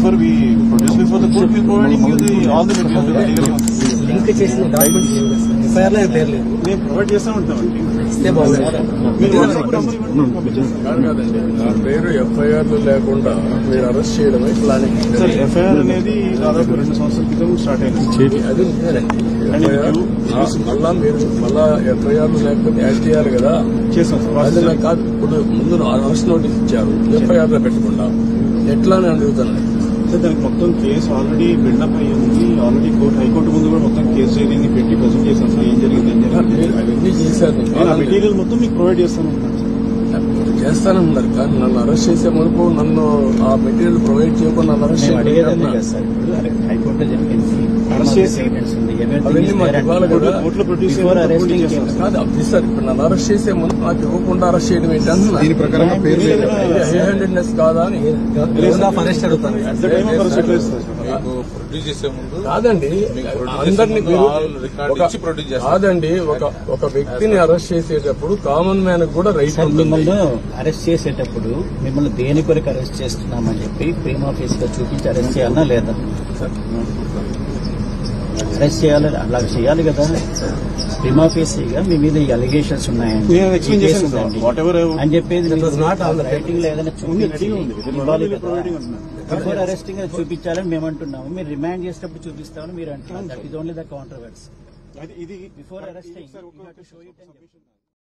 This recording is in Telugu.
before we produce before the court, we providing you the all the materials with the legal ones. Link చేసిన డాక్యుమెంట్స్ ఎఫ్ఐఆర్ లో పేరు లేదు మేము ప్రొవైడ్ చేస్తా ఉంటామండి ఇస్తే బాగుంది మీరు వాట్సాప్ నెంబర్ ఇవ్వండి పంపించేస్తాం కాదు కాదండి నా పేరు ఎఫ్ఐఆర్ లేకుండా మీరు అరెస్ట్ చేయడమే ప్లానింగ్ సార్ ఎఫ్ఐఆర్ అనేది దాదాపు రెండు సంవత్సరాల క్రితం స్టార్ట్ అయింది అది నిజమేనండి. And FIR you- ఆ, మళ్ళా మీరు మళ్ళా ఎఫ్ఐఆర్ లేకపోతే యాక్ట్ చేయాలి కదా చేసాం సార్ అది ప్రాసెస్ నాకు కాదు ఇప్పుడు ముందు అరెస్ట్ నోటీస్ ఇచ్చారు ఎఫ్ఐఆర్ లో పెట్టకుండా ఎట్లా అని అడుగుతాను సార్ దానికి మొత్తం కేసు ఆల్రెడీ బిల్డప్ అయ్యి ఉంది ఆల్రెడీ కోర్టు హైకోర్టు ముందు కూడా మొత్తం కేసు డైరీని పెట్టి ప్రజెంట్ చేశాం సార్ ఏం జరిగింది ఏం జరిగింది అవన్నీ చేశారు నేను ఆ మెటీరియల్ మొత్తం మీకు ప్రొవైడ్ చేస్తాను అంటున్నాను సార్. చేస్తానన్నారు కానీ నన్ను అరెస్ట్ చేసే మునుపు నన్ను ఆ మెటీరియల్ ప్రొవైడ్ చేయకుండా నన్ను అరెస్ట్ మేము అడిగేది అదే చేయడం కదా సార్ ఇప్పుడు అరే, హైకోర్టులో జరిగింది అరెస్ట్ చేసి ఎవిడెన్స్ ఉంది అవన్నీ మాకు ఇవ్వాలి కదా కోర్టులో ప్రొడ్యూస్ Before arresting చేస్తాం సార్. కాదు అది సార్ ఇప్పుడు నన్ను అరెస్ట్ చేసే ముందు నాకు ఇవ్వకుండా అరెస్ట్ చేయడం ఏంటి దీని ప్రకారంగా పేరు లేదు. హై హ్యాండెడ్నెస్ కాదా అని గ్రేస్ ఆఫ్ అరెస్ట్ అడుగుతాను At the time of arrest ఎట్లా ఇస్తారు సార్? మీకు ప్రొడ్యూస్ చేసే ముందు కాదండి అందరినీ మీరు రికార్డ్ ఒక- ఇచ్చి ప్రొడ్యూస్ చేస్తారు కాదండి ఒక ఒక వ్యక్తిని అరెస్ట్ చేసేటప్పుడు కామన్ మ్యాన్ కూడా రైట్ సార్ ఉంటుంది మిమ్మల్ని అరెస్ట్ చేసేటప్పుడు మిమ్మల్ని దేని కొరకు అరెస్ట్ చేస్తున్నామని చెప్పి ప్రీమ్ ఆఫీస్ గా చూపించి అరెస్ట్ చేయాలన్నా లేదా అరెస్ట్ చేయాలి అలా చేయాలి కదా ప్రీమ్ ఆఫీసీగా మీ మీద ఈ అలిగేషన్స్ ఉన్నాయండి నేను explain ఈ కేసు చేశాను సార్. ఉందండి. Whatever I- అని చెప్పేది That was not on the writing లో ఏదైనా ఉంది, చూపించి ready ఉంది. Within ఇవ్వాలి one day కదా. providing అంటున్నాను. బిఫోర్ అరెస్టింగ్ చూపించాలని మేము అంటున్నాము మీరు రిమాండ్ చేసేటప్పుడు చూపిస్తామని మీరు అంటున్నారు that is only the controversy అది ఇది బిఫోర్ అరెస్టింగ్ సార్, ఒక-